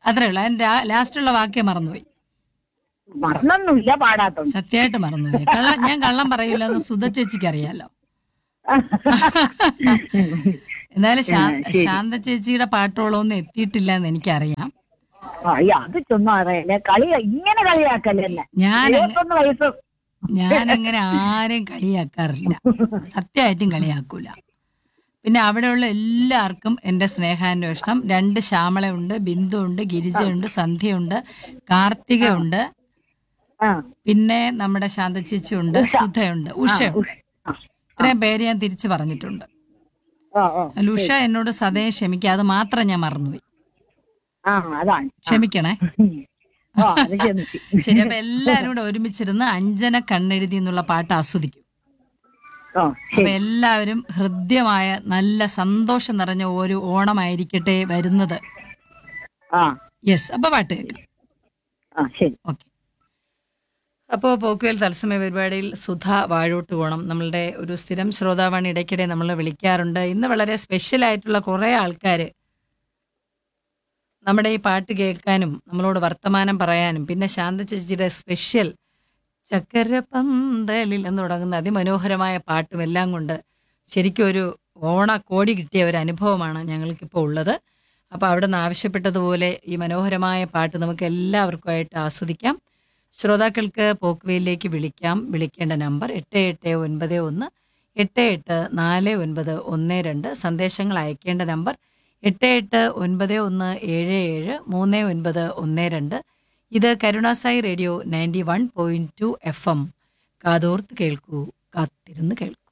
അത്രേ ഉള്ളൂ അതിന്റെ ലാസ്റ്റുള്ള വാക്യം മറന്നുപോയി മറന്നൊന്നുമില്ല പാടാത്തോണ്ട് സത്യമായിട്ട് മറന്നുപോയി കള്ളം ഞാൻ കള്ളം പറയില്ല എന്ന് സുധ ചേച്ചിക്ക് അറിയാലോ എന്നാലും ശാ- ശാന്ത ചേച്ചിയുടെ പാട്ടോളമൊന്നും എത്തിയിട്ടില്ല എന്ന് എനിക്കറിയാം അയ്യോ അത് ചുമ്മാ അറിയില്ല കളി ഇങ്ങനെ കളിയാക്കല്ലേ എന്നെ ഞാൻ ഇരുപത്തൊന്ന് വയസ്സ് ഞാൻ അങ്ങനെ ആരെയും കളിയാക്കാറില്ല സത്യമായിട്ടും കളിയാക്കൂല പിന്നെ അവിടെയുള്ള എല്ലാവർക്കും എന്റെ സ്നേഹാന്വേഷണം രണ്ട് ശ്യാമളയുണ്ട് ബിന്ദു ഉണ്ട് ഗിരിജയുണ്ട് സന്ധ്യയുണ്ട് കാർത്തികയുണ്ട് ആ പിന്നെ നമ്മുടെ ശാന്ത ചേച്ചിയുണ്ട് സുധയുണ്ട് ഉഷയുണ്ട് ആ ഇത്രയും പേര് ഞാൻ തിരിച്ചു പറഞ്ഞിട്ടുണ്ട് ഓ ഓ അതിൽ ഉഷ എന്നോട് സദയം ക്ഷമിക്കുക അത് മാത്രം ഞാൻ മറന്നുപോയി ആ അതാണ് ക്ഷമിക്കണേ ഓ അത് ക്ഷമിച്ചു ശരി അപ്പൊ എല്ലാവരും കൂടെ ഒരുമിച്ചിരുന്ന് അഞ്ജന കണ്ണെഴുതി എന്നുള്ള പാട്ട് ആസ്വദിക്കും ഓ അപ്പൊ എല്ലാവരും ഹൃദ്യമായ നല്ല സന്തോഷം നിറഞ്ഞ ഒരു ഓണമായിരിക്കട്ടെ വരുന്നത് ആ യെസ് അപ്പൊ പാട്ട് കേൾക്കാം ആ ശരി ഓക്കെ അപ്പോൾ പോക്കുവേൽ തത്സമയ പരിപാടിയിൽ സുധ വാഴോട്ട് പോകണം നമ്മളുടെ ഒരു സ്ഥിരം ശ്രോതാവാണ് ഇടയ്ക്കിടെ നമ്മൾ വിളിക്കാറുണ്ട് ഇന്ന് വളരെ സ്പെഷ്യൽ ആയിട്ടുള്ള കുറേ ആൾക്കാർ നമ്മുടെ ഈ പാട്ട് കേൾക്കാനും നമ്മളോട് വർത്തമാനം പറയാനും പിന്നെ ശാന്ത ചേച്ചിയുടെ സ്പെഷ്യൽ ചക്കരപന്തലിൽ എന്ന് തുടങ്ങുന്ന അതിമനോഹരമായ പാട്ടും എല്ലാം കൊണ്ട് ശരിക്കും ഒരു ഓണ കോടി കിട്ടിയ ഒരു അനുഭവമാണ് ഞങ്ങൾക്കിപ്പോൾ ഉള്ളത് അപ്പോൾ അവിടെ നിന്ന് ആവശ്യപ്പെട്ടതുപോലെ ഈ മനോഹരമായ പാട്ട് നമുക്ക് എല്ലാവർക്കുമായിട്ട് ആസ്വദിക്കാം ശ്രോതാക്കൾക്ക് പോക്കുവയിലേക്ക് വിളിക്കാം വിളിക്കേണ്ട നമ്പർ എട്ട് എട്ട് ഒൻപത് ഒന്ന് എട്ട് എട്ട് നാല് ഒൻപത് ഒന്ന് രണ്ട് സന്ദേശങ്ങൾ അയക്കേണ്ട നമ്പർ എട്ട് എട്ട് ഒൻപത് ഒന്ന് ഏഴ് ഏഴ് മൂന്ന് ഒൻപത് ഒന്ന് രണ്ട് ഇത് Karunasai radio ninety one point two F M കാതോർത്ത് കേൾക്കൂ കാത്തിരുന്ന് കേൾക്കൂ